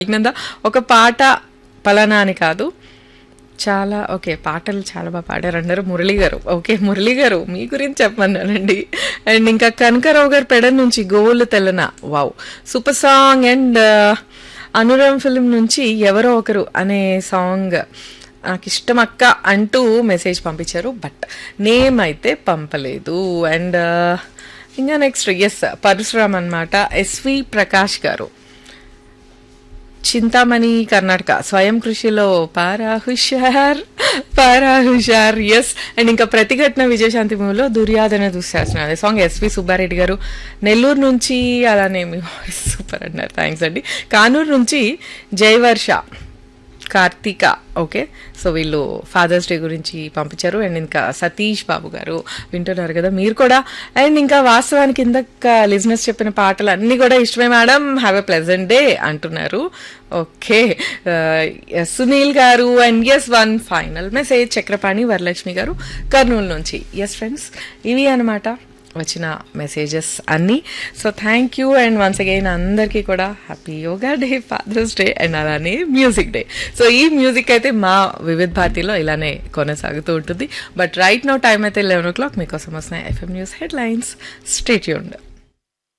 నంద ఒక పాట పలానా అని కాదు చాలా ఓకే పాటలు చాలా బాగా పాడారు అన్నారు మురళి గారు ఓకే మురళి గారు మీ గురించి చెప్పమన్నానండి అండ్ ఇంకా కనకరావు గారు పెడ నుంచి గోవులు తెల్లన wow super song and Anuram film నుంచి ఎవరో ఒకరు అనే సాంగ్ నాకు ఇష్టం అక్క అంటూ మెసేజ్ పంపించారు బట్ నేమ్ అయితే పంపలేదు అండ్ ఇంకా నెక్స్ట్ ఎస్ పరశురామ్ అనమాట ఎస్వి ప్రకాష్ గారు చింతామణి కర్ణాటక స్వయం కృషిలో పారా హుషార్ పారా హుషార్ ఎస్ అండ్ ఇంకా ప్రతిఘటన విజయశాంతి మూవీలో దుర్యాదన దుశ్శాసన అదే సాంగ్ ఎస్వి సుబ్బారెడ్డి గారు నెల్లూరు నుంచి అలానే మీ వాయిస్ సూపర్ అన్నారు థ్యాంక్స్ అండి కానూరు నుంచి జయవర్ష కార్తీక ఓకే సో వీళ్ళు ఫాదర్స్ డే గురించి పంపించారు అండ్ ఇంకా సతీష్ బాబు గారు వింటున్నారు కదా మీరు కూడా అండ్ ఇంకా వాస్తవానికి ఇందాక లిజినెస్ చెప్పిన పాటలు అన్నీ కూడా ఇష్టమే madam have a pleasant day అంటున్నారు okay Sunil garu and S one final message Chakrapani Varalakshmi garu Kurnool నుంచి ఎస్ ఫ్రెండ్స్ ఇవి అనమాట వచ్చిన మెసేజెస్ అన్నీ so thank you and once again అందరికీ కూడా happy yoga day father's day and అలానే మ్యూజిక్ డే సో ఈ మ్యూజిక్ అయితే మా వివిధ భారతిలో ఇలానే కొనసాగుతూ ఉంటుంది బట్ రైట్ నో టైం అయితే లెవెన్ ఓ క్లాక్ మీకోసం వస్తున్నాయి FM news head lines stay tuned